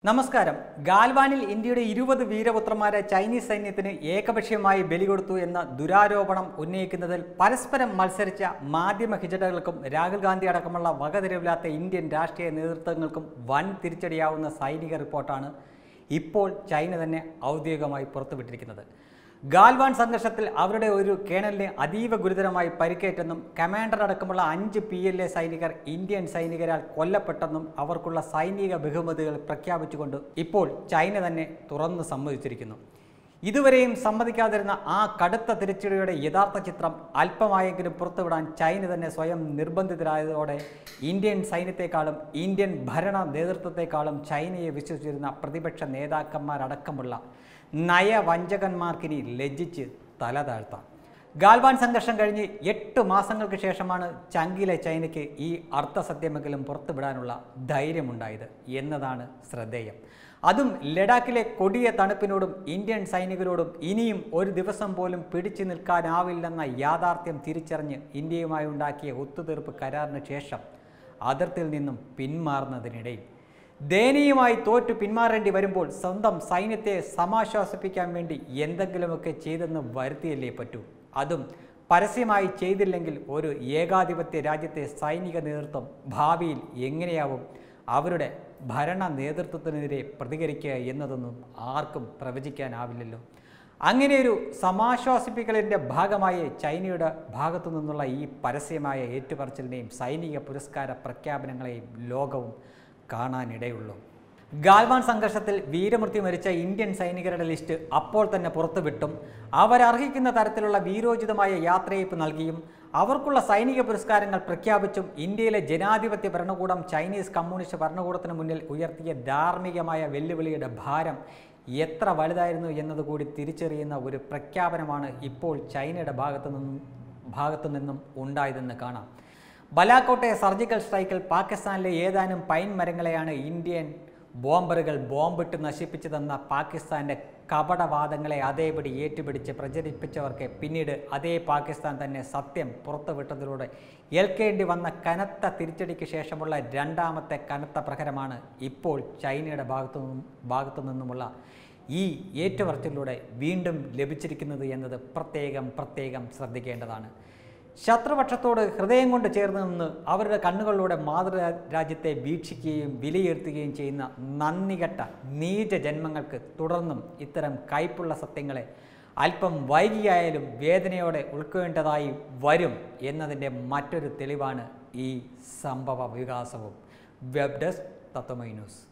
നമസ്കാരം ഗാൽവാനിൽ ഇന്ത്യയുടെ ഇരുപത് വീരപുത്രന്മാരെ ചൈനീസ് സൈന്യത്തിന് ഏകപക്ഷീയമായി ബലി കൊടുത്തു എന്ന ദുരാരോപണം ഉന്നയിക്കുന്നതിൽ പരസ്പരം മത്സരിച്ച മാധ്യമ ഹിജടകൾക്കും രാഹുൽ ഗാന്ധി അടക്കമുള്ള വകതിരിവില്ലാത്ത ഇന്ത്യൻ രാഷ്ട്രീയ നേതൃത്വങ്ങൾക്കും വൻ തിരിച്ചടിയാവുന്ന സൈനിക റിപ്പോർട്ടാണ് ഇപ്പോൾ ചൈന തന്നെ ഔദ്യോഗികമായി പുറത്തുവിട്ടിരിക്കുന്നത് ഗാൽവാൻ സംഘർഷത്തിൽ അവരുടെ ഒരു കേണലിന് അതീവ ഗുരുതരമായി പരിക്കേറ്റെന്നും കമാൻഡർ അടക്കമുള്ള അഞ്ച് പി എൽ എ സൈനികർ ഇന്ത്യൻ സൈനികരാൽ കൊല്ലപ്പെട്ടെന്നും അവർക്കുള്ള സൈനിക ബഹുമതികൾ പ്രഖ്യാപിച്ചുകൊണ്ട് ഇപ്പോൾ ചൈന തന്നെ തുറന്ന് സമ്മതിച്ചിരിക്കുന്നു ഇതുവരെയും സമ്മതിക്കാതിരുന്ന ആ കടുത്ത തിരിച്ചടിയുടെ യഥാർത്ഥ ചിത്രം അല്പമായെങ്കിലും പുറത്തുവിടാൻ ചൈന തന്നെ സ്വയം നിർബന്ധിതരായതോടെ ഇന്ത്യൻ സൈന്യത്തെക്കാളും ഇന്ത്യൻ ഭരണ നേതൃത്വത്തെക്കാളും ചൈനയെ വിശ്വസിച്ചിരുന്ന പ്രതിപക്ഷ നേതാക്കന്മാരടക്കമുള്ള നയവഞ്ചകന്മാർക്കിനി ലജ്ജിച്ച് തല താഴ്ത്താം ഗാൽവാൻ സംഘർഷം കഴിഞ്ഞ് എട്ട് മാസങ്ങൾക്ക് ശേഷമാണ് ചങ്കിലെ ചൈനയ്ക്ക് ഈ അർത്ഥസത്യമെങ്കിലും പുറത്തുവിടാനുള്ള ധൈര്യമുണ്ടായത് എന്നതാണ് ശ്രദ്ധേയം അതും ലഡാക്കിലെ കൊടിയ തണുപ്പിനോടും ഇന്ത്യൻ സൈനികരോടും ഇനിയും ഒരു ദിവസം പോലും പിടിച്ചു നിൽക്കാനാവില്ലെന്ന യാഥാർത്ഥ്യം തിരിച്ചറിഞ്ഞ് ഇന്ത്യയുമായി ഉണ്ടാക്കിയ ഒത്തുതീർപ്പ് കരാറിന് ശേഷം അതിർത്തിയിൽ നിന്നും പിന്മാറുന്നതിനിടയിൽ ദയനീയമായി തോറ്റു പിന്മാറേണ്ടി വരുമ്പോൾ സ്വന്തം സൈന്യത്തെ സമാശ്വാസിപ്പിക്കാൻ വേണ്ടി എന്തെങ്കിലുമൊക്കെ ചെയ്തെന്ന് വരുത്തിയല്ലേ പറ്റൂ അതും പരസ്യമായി ചെയ്തില്ലെങ്കിൽ ഒരു ഏകാധിപത്യ രാജ്യത്തെ സൈനിക നേതൃത്വം ഭാവിയിൽ എങ്ങനെയാവും അവരുടെ ഭരണ നേതൃത്വത്തിനെതിരെ പ്രതികരിക്കുക എന്നതൊന്നും ആർക്കും പ്രവചിക്കാനാവില്ലല്ലോ അങ്ങനെയൊരു സമാശ്വാസിപ്പിക്കലിൻ്റെ ഭാഗമായി ചൈനയുടെ ഭാഗത്തു നിന്നുള്ള ഈ പരസ്യമായ ഏറ്റുപറച്ചിലിനെയും സൈനിക പുരസ്കാര പ്രഖ്യാപനങ്ങളെയും ലോകവും കാണാനിടയുള്ളൂ ഗാൽവാൻ സംഘർഷത്തിൽ വീരമൃത്യു മരിച്ച ഇന്ത്യൻ സൈനികരുടെ ലിസ്റ്റ് അപ്പോൾ തന്നെ പുറത്തുവിട്ടും അവരർഹിക്കുന്ന തരത്തിലുള്ള വീരോചിതമായ യാത്രയയപ്പ് നൽകിയും അവർക്കുള്ള സൈനിക പുരസ്കാരങ്ങൾ പ്രഖ്യാപിച്ചും ഇന്ത്യയിലെ ജനാധിപത്യ ഭരണകൂടം ചൈനീസ് കമ്മ്യൂണിസ്റ്റ് ഭരണകൂടത്തിന് മുന്നിൽ ഉയർത്തിയ ധാർമ്മികമായ വെല്ലുവിളിയുടെ ഭാരം എത്ര വലുതായിരുന്നു എന്നതുകൂടി തിരിച്ചറിയുന്ന ഒരു പ്രഖ്യാപനമാണ് ഇപ്പോൾ ചൈനയുടെ ഭാഗത്തു നിന്നും ഭാഗത്തു നിന്നും ഉണ്ടായതെന്ന് കാണാം ബലാക്കോട്ടെ സർജിക്കൽ സ്ട്രൈക്കിൽ പാകിസ്ഥാനിലെ ഏതാനും പൈൻ മരങ്ങളെയാണ് ഇന്ത്യൻ ബോംബറുകൾ ബോംബിട്ട് നശിപ്പിച്ചതെന്ന പാകിസ്ഥാന്റെ കപടവാദങ്ങളെ അതേപടി ഏറ്റുപിടിച്ച് പ്രചരിപ്പിച്ചവർക്ക് പിന്നീട് അതേ പാകിസ്ഥാൻ തന്നെ സത്യം പുറത്തുവിട്ടതിലൂടെ ഏൽക്കേണ്ടി വന്ന കനത്ത തിരിച്ചടിക്ക് ശേഷമുള്ള രണ്ടാമത്തെ കനത്ത പ്രഹരമാണ് ഇപ്പോൾ ചൈനയുടെ ഭാഗത്തു നിന്നും ഭാഗത്തു നിന്നുമുള്ള ഈ ഏറ്റുപറച്ചിലൂടെ വീണ്ടും ലഭിച്ചിരിക്കുന്നത് എന്നത് പ്രത്യേകം പ്രത്യേകം ശ്രദ്ധിക്കേണ്ടതാണ് ശത്രുപക്ഷത്തോട് ഹൃദയം കൊണ്ട് ചേർന്ന് നിന്ന് അവരുടെ കണ്ണുകളിലൂടെ മാതൃരാജ്യത്തെ വീക്ഷിക്കുകയും വിലയിരുത്തുകയും ചെയ്യുന്ന നന്ദികെട്ട നീച ജന്മങ്ങൾക്ക് തുടർന്നും ഇത്തരം കയ്പുള്ള സത്യങ്ങളെ അല്പം വൈകിയായാലും വേദനയോടെ ഉൾക്കൊള്ളേണ്ടതായി വരും എന്നതിൻ്റെ മറ്റൊരു തെളിവാണ് ഈ സംഭവ വികാസവും വെബ് ഡെസ്ക് തത്വമൈ ന്യൂസ്